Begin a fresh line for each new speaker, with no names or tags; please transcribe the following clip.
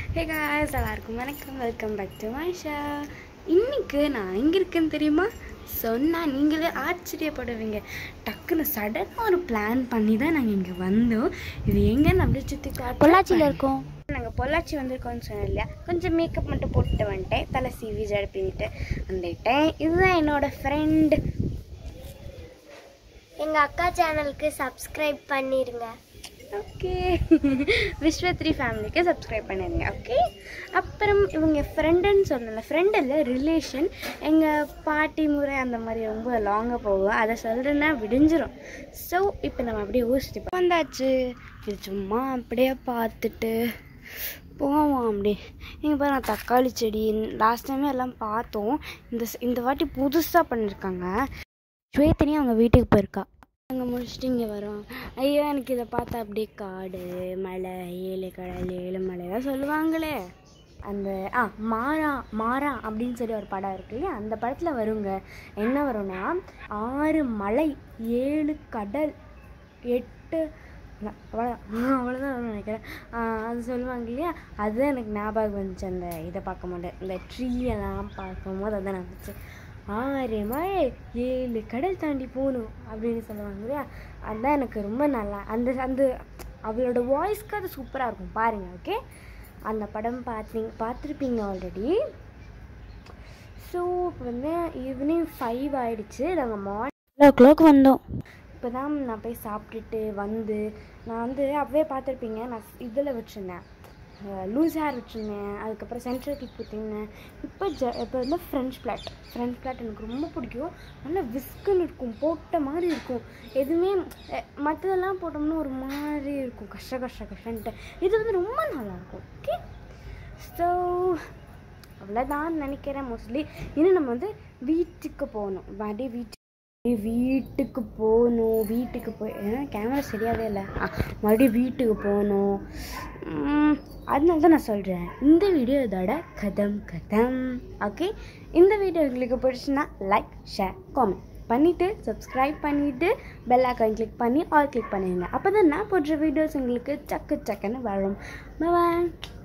hey guys எல்லாருக்கும் வணக்கம் welcome back to Shah இன்னைக்கு நான் எங்கே இருக்கேன்னு தெரியுமா சொன்னால் நீங்களே ஆச்சரியப்படுவீங்க டக்குன்னு சடனாக ஒரு பிளான் பண்ணி தான் நாங்கள் இங்கே வந்தோம் இது எங்கன்னு அப்படியே சுற்றி
பொள்ளாச்சியில் இருக்கோம்
நாங்கள் பொள்ளாச்சி வந்திருக்கோம்னு சொன்னோம் இல்லையா கொஞ்சம் மேக்கப் மட்டும் போட்டுட்டு வந்துட்டேன் தலை சீவி ஜட பின்னிட்டு வந்துட்டேன் இதுதான் என்னோட ஃப்ரெண்ட்
எங்கள் அக்கா சேனலுக்கு சப்ஸ்கிரைப் பண்ணிடுங்க
ஓகே விஸ்வத்ரி ஃபேமிலிக்கு சப்ஸ்கிரைப் பண்ணிடுங்க ஓகே அப்புறம் இவங்க ஃப்ரெண்டுன்னு சொன்னல ஃப்ரெண்ட் இல்லை ரிலேஷன் எங்கள் பாட்டி முறை அந்த மாதிரி ரொம்ப லாங்காக போகும் அதை சொல்கிறேன்னா விடிஞ்சிரும் ஸோ இப்போ நம்ம அப்படியே ஊர் சுற்றி பா- வந்தாச்சு இது சும்மா அப்படியே பார்த்துட்டு போவோம் அப்படி இங்கே பாரு நான் தக்காளி செடி லாஸ்ட் டைமே எல்லாம் பார்த்தோம் இந்த ஸ்- இந்த வாட்டி புதுசாக பண்ணியிருக்காங்க ஸ்வேதனி அவங்க வீட்டுக்கு போயிருக்கா அங்கே முடிச்சுட்டு இங்கே வரோம் ஐயோ எனக்கு இதை பார்த்தா அப்படியே காடு மலை ஏழு கடல் ஏழு மலைலாம் சொல்லுவாங்களே அந்த ஆ மாறா மாறா அப்படின்னு சொல்லி ஒரு படம் இருக்கு இல்லையா அந்த படத்தில் வருங்க என்ன வரும்னா ஆறு மலை ஏழு கடல் எட்டு ந- அவ்வளோதான் அவ்வளோதான் வரும்னு நினைக்கிறேன் ஆ, அது சொல்லுவாங்க இல்லையா அதுதான் எனக்கு ஞாபகம் வந்துச்சு அந்த இதை பார்க்க மாட்டேன் இந்த ட்ரீ எல்லாம் பார்க்கும்போது அதான் நடந்துச்சு ஆறு மலை ஏழு கடல் தாண்டி போகணும் அப்படின்னு சொல்லுவாங்க இல்லையா அதுதான் எனக்கு ரொம்ப நல்லா அந்த அந்த அவளோட வாய்ஸ்க்கு அது சூப்பராக இருக்கும் பாருங்கள் ஓகே அந்த படம் பார்த்தீங்க பார்த்துருப்பீங்க ஆல்ரெடி ஸோ இப்போ வந்து ஈவினிங் ஃபைவ் ஆயிடுச்சு நாங்கள் மார்னிங் ஓ கிளாக் வந்தோம் இப்போ தான் நான் போய் சாப்பிட்டுட்டு வந்து நான் வந்து அப்பவே பார்த்துருப்பீங்க நான் இதில் வச்சுருந்தேன் லூஸ் ஹேர் வச்சுருந்தேன் அதுக்கப்புறம் சென்ட்ரல் கிளிப் குத்திருந்தேன் இப்போ ஜ இப்போ வந்து ஃப்ரெஞ்ச் பிளாட் ஃப்ரெஞ்ச் பிளாட் எனக்கு ரொம்ப பிடிக்கும் நல்லா விஸ்குன்னு இருக்கும் போட்ட மாதிரி இருக்கும் எதுவுமே அஹ், மற்றதெல்லாம் போட்டோம்னா ஒரு மாதிரி இருக்கும் கஷ்ட கஷ்ட கஷ்டன்ட்டு இது வந்து ரொம்ப நல்லாயிருக்கும் ஓகே ஸோ அவ்வளோதான் நினைக்கிறேன் மோஸ்ட்லி இன்னும் நம்ம வந்து வீட்டுக்கு போகணும் மறுபடியும் வீட்டு வீட்டுக்கு போகணும் வீட்டுக்கு போய் கேமரா சரியாகவே இல்லை ஆ, மறுபடியும் வீட்டுக்கு போகணும் உம், அதனால தான் நான் சொல்கிறேன் இந்த வீடியோ இதோட கதம் கதம் ஓகே இந்த வீடியோ உங்களுக்கு பிடிச்சுன்னா லைக் ஷேர் காமெண்ட் பண்ணிவிட்டு சப்ஸ்கிரைப் பண்ணிவிட்டு பெல் ஐக்கான் கிளிக் பண்ணி ஆல் கிளிக் பண்ணிடுங்க அப்போ தான் நான் போடுற வீடியோஸ் உங்களுக்கு சக்கு சக்குன்னு வரும் பாய்